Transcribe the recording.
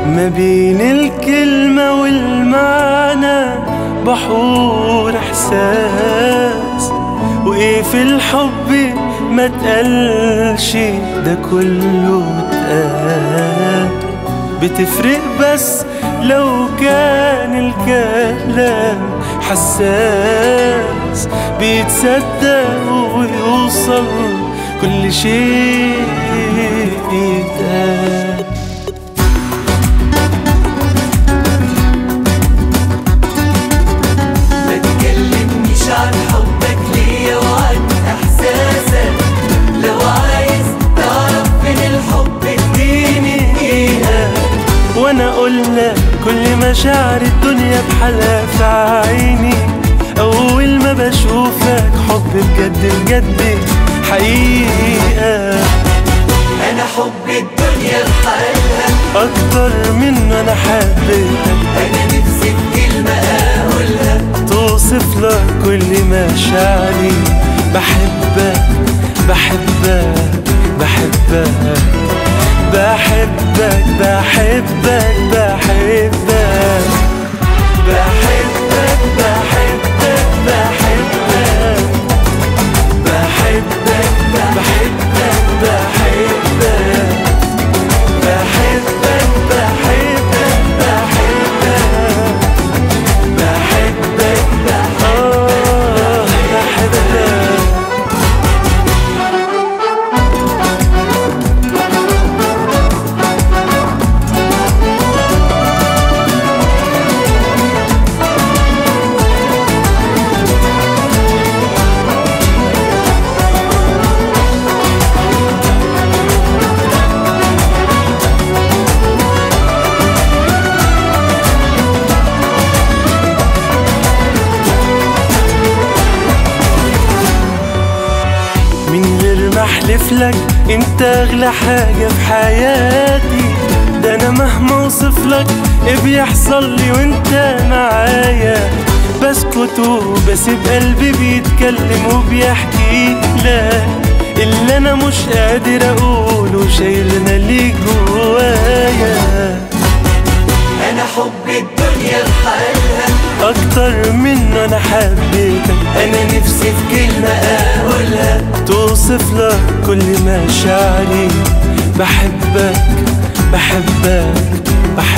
ما بين الكلمة والمعنى بحور احساس وايه في الحب ما تقلش ده كله اتقال بتفرق بس لو كان الكلام حساس بيتصدق ويوصل كل شيء يتقال ما تكلمنيش عن حبك ليا وعن احساسك لو عايز تعرف من الحب اديني دقيقة وانا اقول لك كل مشاعر الدنيا بحالها في عيني اول ما بشوفك حب بجد بجد حقيقة انا حب الدنيا بحالها اكتر من انا حبيتك انا نفسي في كلمة اقولها توصف لك كل مشاعري بحبك بحبك بحبك بحبك بحبك بحبك بحبك بحبك بحبك بحبك بحبك بحبك بحبك بحبك بحبك بحبك آه بحبك من غير ما احلف لك انت اغلى حاجة في حياتي ده انا مهما اوصف لك ايه بيحصل لي وانت معايا بسكت وبسيب قلبي بيتكلم وبيحكي لك اللي انا مش قادر اقوله شايلنا ليك جوايا انا حب الدنيا بحالها اكتر من انا حبيتك انا نفسي في كلمة اقولها توصف لك كل مشاعري بحبك بحبك بحبك